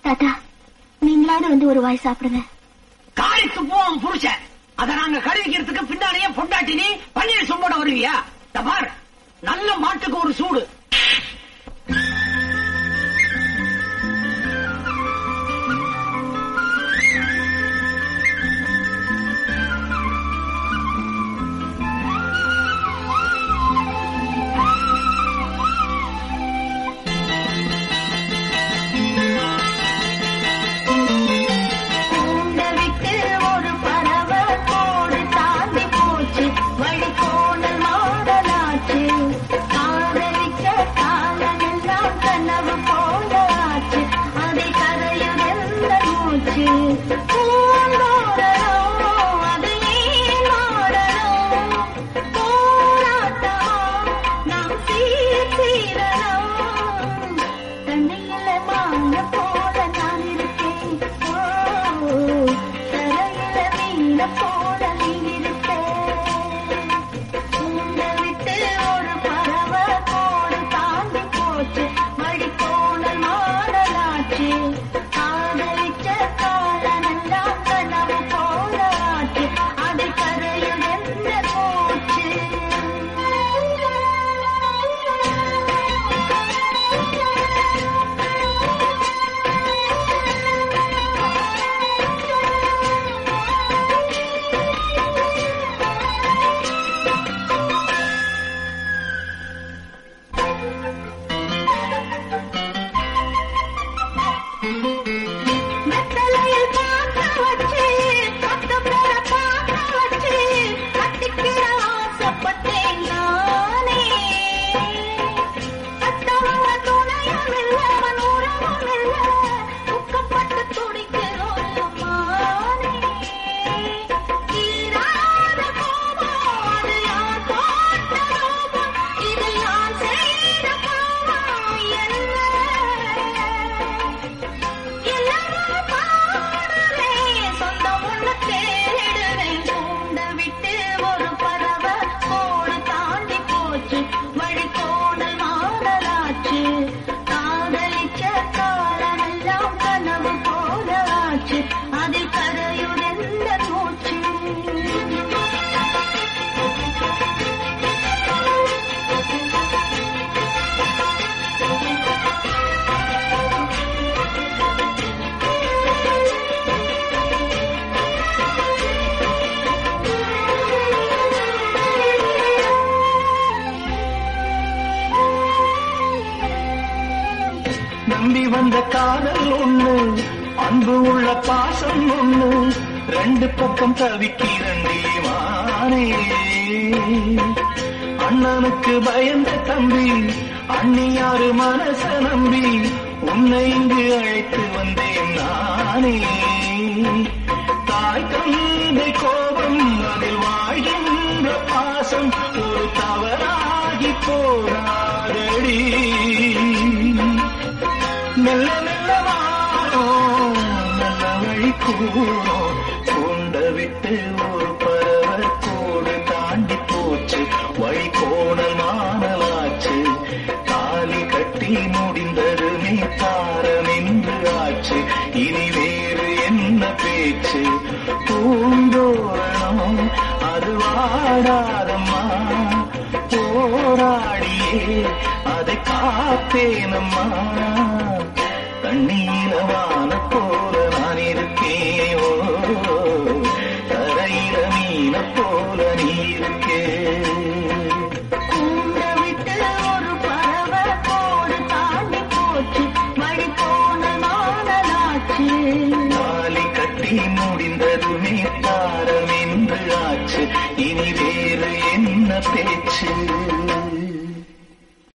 தாத்தா நீங்களாவது வந்து ஒரு வாய் சாப்பிடுங்க காரித்து போவோம் புருஷன் அத நாங்க கழுவிக்கிறதுக்கு பின்னாலேயே பொண்டாட்டி நீ பன்னீர் சொம்போட வருவியா இந்த பார் நல்ல மாட்டுக்கு ஒரு சூடு கூண்ட விட்டு ஒரு பறவை கோடு தாண்டி போச்சு வழி கோணல் மாடலாச்சு காதலிக்க காலமெல்லாம் கனவு போல ஆச்சு அதை கரையுதெந்த மூச்சு பூந்தோரணோ அது ஏன் மாடணும் போராட்டமா நாம் சீர் சீரணும் தண்ணியில மான போல நான் இருக்கேன் ஓ, தரையில மீன போல நீ இருப்பேன் உன்னை விட்டு ஒரு பறவை கோடு தாண்டி போச்சு வழி கோணல் மாடலாச்சு காதலிச்ச காலமெல்லாம் கனவு போல ஆச்சு அது கரையில் எந்த போச்சு மெத்தலையில் பார்க்க வச்சு பத்து பேரை பார்க்க வச்சு கட்டிக்கிற ஆசைப்பட்டேன் நானே கத்தவங்க துணையும் இல்ல அவன் உறவும் இல்ல துக்கப்பட்டு துடிக்கிறோம் மானே தீராத கோபம் அது யார் போட்ட கோபம் இது யார் செய்த பாவம் என்ன எல்லாரும் பாடுறேன் சொந்தம் ஒண்ணு தேடுறேன் கூண்ட விட்டு ஒரு பறவை கோடு தாண்டி போச்சு வழி கோடல் மாடலாச்சு காதலிச்ச காலமெல்லாம் கனவு போல ஆச்சு அதில் கரையுதெந்த மூச்சு நம்பி வந்த காதல் ஒண்ணு அன்பு உள்ள பாசம் ஒண்ணு ரெண்டு பக்கம் தவிக்கிறண்டி மானே அண்ணனுக்கு பயந்த தம்பி அண்ணியாரு மனச நம்பி உன்னை இங்கு அழைத்து வந்தேன் நானே தாய் தந்தை கோபம் அதில் வாழ்கின்ற பாசம் ஒரு தவறாகி போனாதடி மெல்ல மெல்ல வாரோம் நல்ல வழி கூறோம் கொண்ட விட்டு ஒரு பறவை கோடு தாண்டி போச்சு வழி கோணல் மானலாச்சு தாலி கட்டி முடிந்ததுமே தாரம் என்று ஆச்சு இனி வேறு என்ன பேச்சு பூந்தோரணம் அது வாடாதம்மா போராடியே அதை காப்பேனம்மா தண்ணீர வான போல நான் இருக்கேன் ஓ, தரையில மீன போல நீ இருக்கே கூண்ட விட்டு ஒரு பறவை கோடு தாண்டி போச்சு வழி கோணல் மாடலாச்சு தாலி கட்டி முடிந்ததுமே தாரம் என்று ஆச்சு இனி வேறு என்ன பேச்சு